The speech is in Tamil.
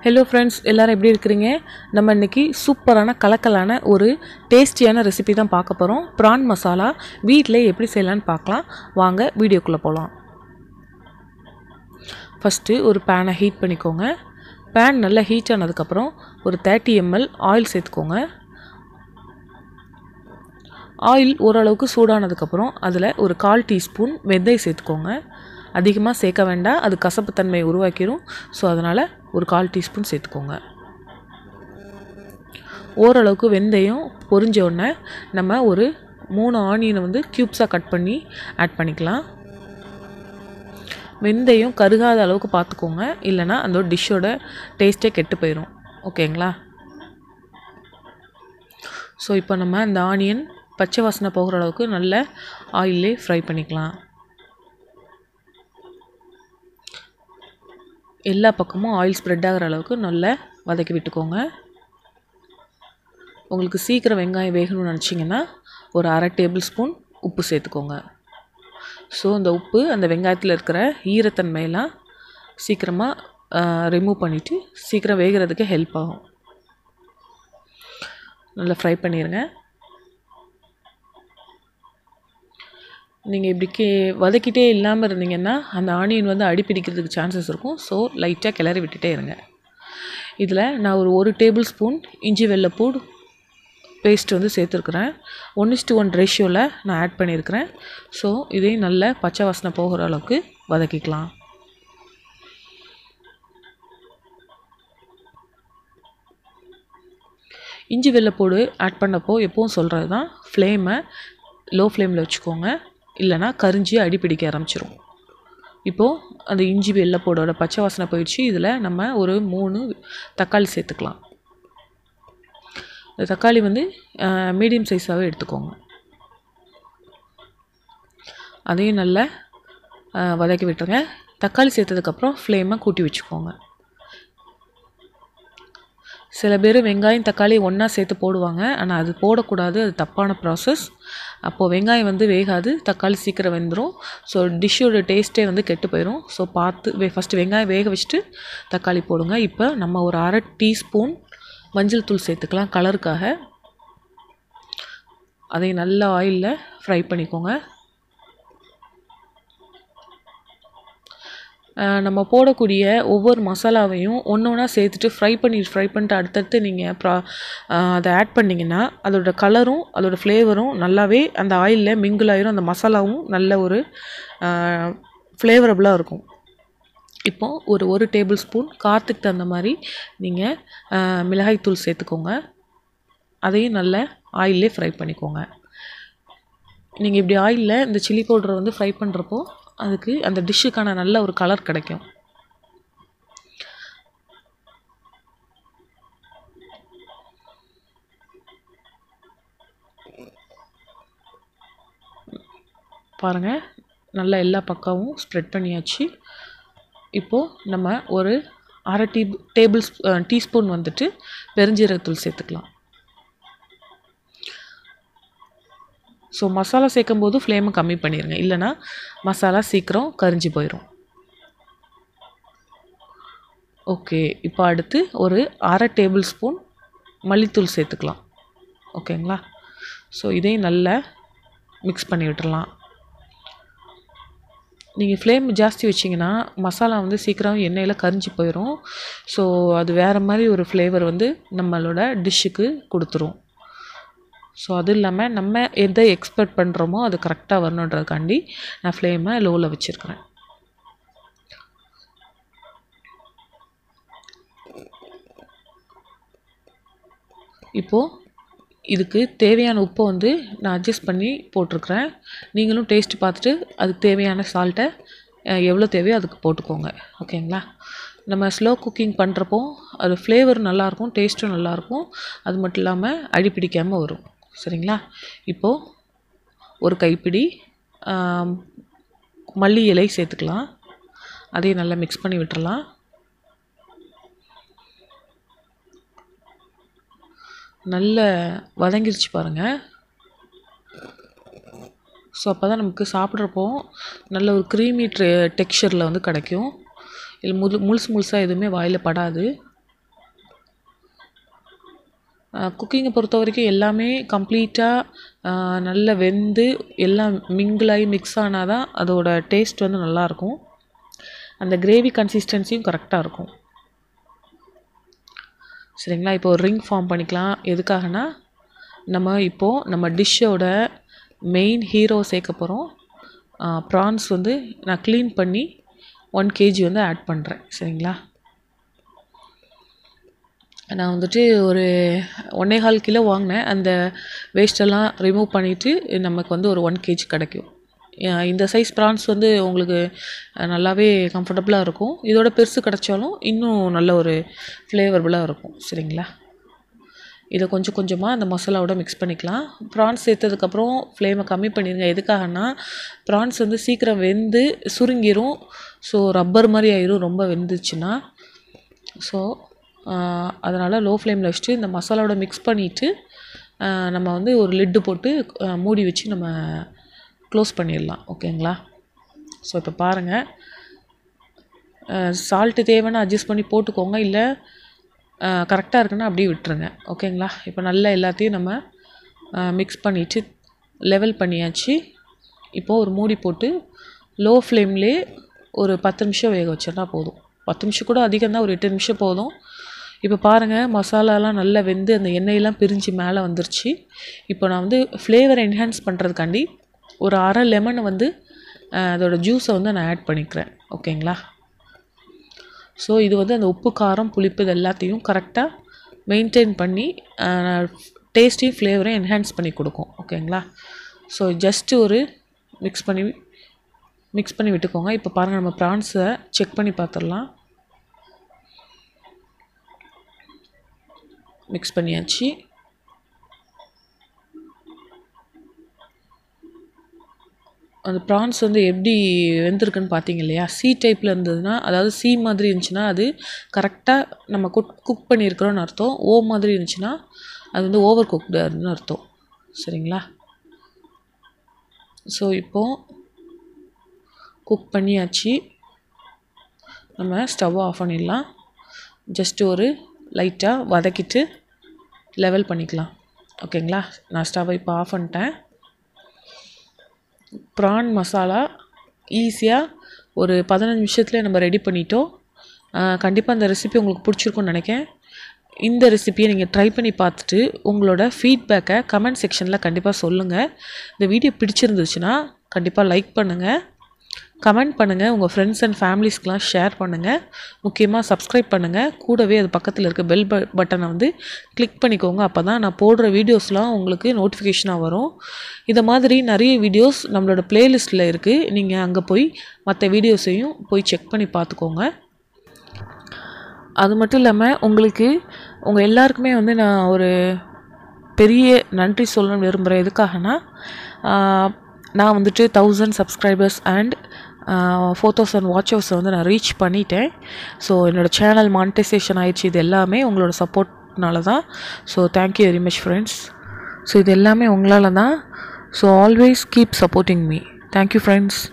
ஹலோ ஃப்ரெண்ட்ஸ் எல்லோரும் எப்படி இருக்கிறீங்க நம்ம இன்னைக்கு சூப்பரான கலக்கலான ஒரு டேஸ்டியான ரெசிபி தான் பார்க்க போகிறோம் ப்ரான் மசாலா வீட்டில் எப்படி செய்யலான்னு பார்க்கலாம் வாங்க வீடியோக்குள்ளே போகலாம் ஃபஸ்ட்டு ஒரு பேனை ஹீட் பண்ணிக்கோங்க பேன் நல்லா ஹீட் ஆனதுக்கப்புறம் ஒரு தேர்ட்டி எம்எல் ஆயில் சேர்த்துக்கோங்க ஆயில் ஓரளவுக்கு சூடானதுக்கப்புறம் அதில் ஒரு கால் டீஸ்பூன் வெந்தயம் சேர்த்துக்கோங்க அதிகமாக சேர்க்க வேண்டாம் அது கசப்புத்தன்மையை உருவாக்கிடும் ஸோ அதனால் ஒரு கால் டீஸ்பூன் சேர்த்துக்கோங்க ஓரளவுக்கு வெந்தயம் பொரிஞ்ச உடனே நம்ம ஒரு மூணு ஆனியனை வந்து க்யூப்ஸாக கட் பண்ணி ஆட் பண்ணிக்கலாம் வெந்தயம் கருகாத அளவுக்கு பார்த்துக்கோங்க இல்லைனா அந்த டிஷ்ஷோட டேஸ்ட்டே கெட்டு போயிடும் ஓகேங்களா ஸோ இப்போ நம்ம அந்த ஆனியன் பச்சை வாசனை போகிற அளவுக்கு நல்ல ஆயிலே ஃப்ரை பண்ணிக்கலாம் எல்லா பக்கமும் ஆயில் ஸ்ப்ரெட் ஆகிற அளவுக்கு நல்லா வதக்கி விட்டுக்கோங்க உங்களுக்கு சீக்கிரம் வெங்காயம் வேகணும்னு நினச்சிங்கன்னா ஒரு அரை டேபிள் ஸ்பூன் உப்பு சேர்த்துக்கோங்க ஸோ அந்த உப்பு அந்த வெங்காயத்தில் இருக்கிற ஈரத்தன்மையெல்லாம் சீக்கிரமாக ரிமூவ் பண்ணிவிட்டு சீக்கிரம் வேகிறதுக்கு ஹெல்ப் ஆகும் நல்லா ஃப்ரை பண்ணிடுங்க நீங்கள் இப்படி கே வதக்கிட்டே இல்லாமல் இருந்தீங்கன்னா அந்த ஆனியன் வந்து அடி பிடிக்கிறதுக்கு சான்சஸ் இருக்கும் ஸோ லைட்டாக கிளறி விட்டுட்டே இருங்க இதில் நான் ஒரு ஒரு டேபிள் ஸ்பூன் இஞ்சி வெள்ளைப்பூடு பேஸ்ட் வந்து சேர்த்துருக்குறேன் ஒன் இஸ்டு ஒன் ரேஷியோவில் நான் ஆட் பண்ணியிருக்கிறேன் ஸோ இதையும் நல்ல பச்சை வாசனை போகிற அளவுக்கு வதக்கிக்கலாம் இஞ்சி வெள்ளைப்பூடு ஆட் பண்ணப்போ எப்போவும் சொல்கிறது தான் ஃப்ளேமை லோ ஃப்ளேமில் வச்சுக்கோங்க இல்லைனா கரிஞ்சி அடி பிடிக்க ஆரம்பிச்சிரும் இப்போது அந்த இஞ்சி வெள்ளைப்பூடோட பச்சை வாசனை போயிடுச்சு இதில் நம்ம ஒரு மூணு தக்காளி சேர்த்துக்கலாம் இந்த தக்காளி வந்து மீடியம் சைஸாகவே எடுத்துக்கோங்க அதையும் நல்லா வதக்கி விட்டுருங்க தக்காளி சேர்த்ததுக்கப்புறம் ஃப்ளேமை கூட்டி வச்சுக்கோங்க சில பேர் வெங்காயம் தக்காளி ஒன்றா சேர்த்து போடுவாங்க ஆனால் அது போடக்கூடாது அது தப்பான ப்ராசஸ் அப்போது வெங்காயம் வந்து வேகாது தக்காளி சீக்கிரம் வெந்துடும் ஸோ டிஷ்ஷோட டேஸ்ட்டே வந்து கெட்டு போயிடும் ஸோ பார்த்து வே ஃபஸ்ட்டு வெங்காயம் வேக வச்சுட்டு தக்காளி போடுங்க இப்போ நம்ம ஒரு அரை டீஸ்பூன் மஞ்சள் தூள் சேர்த்துக்கலாம் கலருக்காக அதை நல்ல ஆயிலில் ஃப்ரை பண்ணிக்கோங்க நம்ம போடக்கூடிய ஒவ்வொரு மசாலாவையும் ஒன்று ஒன்றா சேர்த்துட்டு ஃப்ரை பண்ணி ஃப்ரை பண்ணிட்டு அடுத்தடுத்து நீங்கள் ப்ரா அதை ஆட் பண்ணிங்கன்னா அதோட கலரும் அதோட ஃப்ளேவரும் நல்லாவே அந்த ஆயிலில் மிங்கிள் ஆயிரும் அந்த மசாலாவும் நல்ல ஒரு ஃப்ளேவரபுளாக இருக்கும் இப்போது ஒரு ஒரு டேபிள் ஸ்பூன் காற்றுக்கு தகுந்த மாதிரி நீங்கள் மிளகாய்த்தூள் சேர்த்துக்கோங்க அதையும் நல்ல ஆயிலே ஃப்ரை பண்ணிக்கோங்க நீங்கள் இப்படி ஆயிலில் இந்த சில்லி பவுடரை வந்து ஃப்ரை பண்ணுறப்போ அதுக்கு அந்த டிஷ்ஷுக்கான நல்ல ஒரு கலர் கிடைக்கும் பாருங்கள் நல்லா எல்லா பக்கமும் ஸ்ப்ரெட் பண்ணியாச்சு இப்போது நம்ம ஒரு அரை டீ டேபிள் டீஸ்பூன் வந்துட்டு பெருஞ்சீரகத்தூள் சேர்த்துக்கலாம் ஸோ மசாலா சேர்க்கும் போது ஃப்ளேமை கம்மி பண்ணிடுங்க இல்லைனா மசாலா சீக்கிரம் கரிஞ்சு போயிடும் ஓகே இப்போ அடுத்து ஒரு அரை டேபிள் ஸ்பூன் மல்லித்தூள் சேர்த்துக்கலாம் ஓகேங்களா ஸோ இதையும் நல்லா மிக்ஸ் பண்ணி விட்டுடலாம் நீங்கள் ஃப்ளேம் ஜாஸ்தி வச்சிங்கன்னா மசாலா வந்து சீக்கிரம் எண்ணெயில் கரிஞ்சு போயிடும் ஸோ அது வேறு மாதிரி ஒரு ஃப்ளேவர் வந்து நம்மளோட டிஷ்ஷுக்கு கொடுத்துரும் ஸோ அது இல்லாமல் நம்ம எதை எக்ஸ்பெக்ட் பண்ணுறோமோ அது கரெக்டாக வரணுன்றதுக்காண்டி நான் ஃப்ளேமை லோவில் வச்சுருக்கிறேன் இப்போது இதுக்கு தேவையான உப்பை வந்து நான் அட்ஜஸ்ட் பண்ணி போட்டிருக்கிறேன் நீங்களும் டேஸ்ட் பார்த்துட்டு அதுக்கு தேவையான சால்ட்டை எவ்வளோ தேவையோ அதுக்கு போட்டுக்கோங்க ஓகேங்களா நம்ம ஸ்லோ குக்கிங் பண்ணுறப்போ அது ஃப்ளேவர் நல்லாயிருக்கும் டேஸ்ட்டும் நல்லாயிருக்கும் அது மட்டும் இல்லாமல் அடி பிடிக்காமல் வரும் சரிங்களா இப்போது ஒரு கைப்பிடி மல்லி இலை சேர்த்துக்கலாம் அதையும் நல்லா மிக்ஸ் பண்ணி விட்டுறலாம் நல்ல வதங்கிருச்சு பாருங்கள் ஸோ அப்போ தான் நமக்கு சாப்பிட்றப்போ நல்ல ஒரு க்ரீமி ட்ரெ டெக்ஸ்சரில் வந்து கிடைக்கும் இல்லை முழு முழுசு முழுசாக எதுவுமே வாயில் படாது குக்கிங்கை பொறுத்த வரைக்கும் எல்லாமே கம்ப்ளீட்டாக நல்லா வெந்து எல்லாம் மிங்கிளாகி மிக்ஸ் ஆனால் தான் அதோட டேஸ்ட் வந்து நல்லாயிருக்கும் அந்த கிரேவி கன்சிஸ்டன்சியும் கரெக்டாக இருக்கும் சரிங்களா இப்போ ஒரு ரிங் ஃபார்ம் பண்ணிக்கலாம் எதுக்காகனா நம்ம இப்போது நம்ம டிஷ்ஷோட மெயின் ஹீரோ சேர்க்க போகிறோம் ப்ரான்ஸ் வந்து நான் க்ளீன் பண்ணி ஒன் கேஜி வந்து ஆட் பண்ணுறேன் சரிங்களா நான் வந்துட்டு ஒரு ஒன்றே கால் கிலோ வாங்கினேன் அந்த வேஸ்ட்டெல்லாம் ரிமூவ் பண்ணிவிட்டு நமக்கு வந்து ஒரு ஒன் கேஜி கிடைக்கும் அஹ் இந்த சைஸ் ப்ரான்ஸ் வந்து உங்களுக்கு அஹ், நல்லாவே கம்ஃபர்டபுளாக இருக்கும் இதோட பெருசு கிடைச்சாலும் இன்னும் நல்ல ஒரு ஃப்ளேவரபுளாக இருக்கும் சரிங்களா இதை கொஞ்சம் கொஞ்சமாக அந்த மசாலாவோட மிக்ஸ் பண்ணிக்கலாம் ப்ரான்ஸ் சேர்த்ததுக்கப்புறம் ஃப்ளேமை கம்மி பண்ணிடுங்க எதுக்காகனா ப்ரான்ஸ் வந்து சீக்கிரம் வெந்து சுருங்கிரும் ஸோ ரப்பர் மாதிரி ஆயிரும் ரொம்ப வெந்துச்சுன்னா ஸோ அதனால் லோ ஃப்ளேமில் வச்சுட்டு இந்த மசாலாவோட மிக்ஸ் பண்ணிவிட்டு நம்ம வந்து ஒரு லிட்டு போட்டு ஆஹ், மூடி வச்சு நம்ம க்ளோஸ் பண்ணிடலாம் ஓகேங்களா ஸோ இப்போ பாருங்கள் சால்ட்டு தேவைன்னா அட்ஜஸ்ட் பண்ணி போட்டுக்கோங்க இல்லை கரெக்டாக இருக்குன்னா அப்படியே விட்டுருங்க ஓகேங்களா இப்போ நல்லா எல்லாத்தையும் நம்ம மிக்ஸ் பண்ணிவிட்டு லெவல் பண்ணியாச்சு இப்போது ஒரு மூடி போட்டு லோ ஃப்ளேம்லேயே ஒரு பத்து நிமிஷம் வேக வச்சிட்டா போதும் பத்து நிமிஷம் கூட அதிகம் தான் ஒரு எட்டு நிமிஷம் போதும் இப்போ பாருங்கள் மசாலாலாம் நல்லா வெந்து அந்த எண்ணெயெல்லாம் பிரிஞ்சு மேலே வந்துருச்சு இப்போ நான் வந்து ஃப்ளேவர் என்ஹான்ஸ் பண்ணுறதுக்காண்டி ஒரு அரை லெமனை வந்து அஹ், அதோட ஜூஸை வந்து நான் ஆட் பண்ணிக்கிறேன் ஓகேங்களா ஸோ இது வந்து அந்த உப்பு காரம் புளிப்பு இது எல்லாத்தையும் கரெக்டாக மெயின்டைன் பண்ணி டேஸ்ட்டையும் ஃப்ளேவரையும் என்ஹான்ஸ் பண்ணி கொடுக்கும் ஓகேங்களா ஸோ ஜஸ்ட்டு ஒரு மிக்ஸ் பண்ணி மிக்ஸ் பண்ணி விட்டுக்கோங்க இப்போ பாருங்கள் நம்ம ப்ரான்ஸை செக் பண்ணி பார்த்துடலாம் மிக்ஸ் பண்ணியாச்சு அந்த ப்ரான்ஸ் வந்து எப்படி வெந்திருக்குன்னு பார்த்தீங்க இல்லையா சி டைப்பில் இருந்ததுன்னா அதாவது சி மாதிரி இருந்துச்சுன்னா அது கரெக்டாக நம்ம குக் குக் பண்ணியிருக்கிறோன்னு அர்த்தம் ஓ மாதிரி இருந்துச்சுன்னா அது வந்து ஓவர் குக்டாக இருந்துன்னு அர்த்தம் சரிங்களா ஸோ இப்போது குக் பண்ணியாச்சு நம்ம ஸ்டவ் ஆஃப் பண்ணிடலாம் ஜஸ்ட்டு ஒரு லைட்டாக வதக்கிட்டு லெவல் பண்ணிக்கலாம் ஓகேங்களா நான் ஸ்டவ்வை இப்போ ஆஃப் பண்ணிட்டேன் ப்ரான் மசாலா ஈஸியாக ஒரு பதினஞ்சு நிமிஷத்துலேயே நம்ம ரெடி பண்ணிட்டோம் கண்டிப்பாக அந்த ரெசிபி உங்களுக்கு பிடிச்சிருக்கும்னு நினைக்கிறேன் இந்த ரெசிபியை நீங்கள் ட்ரை பண்ணி பார்த்துட்டு உங்களோட ஃபீட்பேக்கை கமெண்ட் செக்ஷனில் கண்டிப்பாக சொல்லுங்கள் இந்த வீடியோ பிடிச்சிருந்துச்சுன்னா கண்டிப்பாக லைக் பண்ணுங்கள் கமெண்ட் பண்ணுங்கள் உங்கள் ஃப்ரெண்ட்ஸ் அண்ட் ஃபேமிலிஸ்க்கெலாம் ஷேர் பண்ணுங்கள் முக்கியமாக சப்ஸ்கிரைப் பண்ணுங்கள் கூடவே அது பக்கத்தில் இருக்க பெல் ப பட்டனை வந்து கிளிக் பண்ணிக்கோங்க அப்போ தான் நான் போடுற வீடியோஸ்லாம் உங்களுக்கு நோட்டிஃபிகேஷனாக வரும் இதை மாதிரி நிறைய வீடியோஸ் நம்மளோட பிளேலிஸ்ட்டில் இருக்குது நீங்கள் அங்கே போய் மற்ற வீடியோஸையும் போய் செக் பண்ணி பார்த்துக்கோங்க அது மட்டும் இல்லாமல் உங்களுக்கு உங்கள் எல்லாருக்குமே வந்து நான் ஒரு பெரிய நன்றி சொல்லணும்னு விரும்புகிறேன் எதுக்காகனா ஆஹ், நான் வந்துட்டு thousand subscribers and four thousand வாட்சர்ஸை வந்து நான் ரீச் பண்ணிட்டேன் ஸோ என்னோடய சேனல் மானிட்டைசேஷன் ஆயிடுச்சு இது எல்லாமே உங்களோட சப்போர்ட்னால தான் so thank you very much friends so இது எல்லாமே உங்களால் தான் so always keep supporting me thank you friends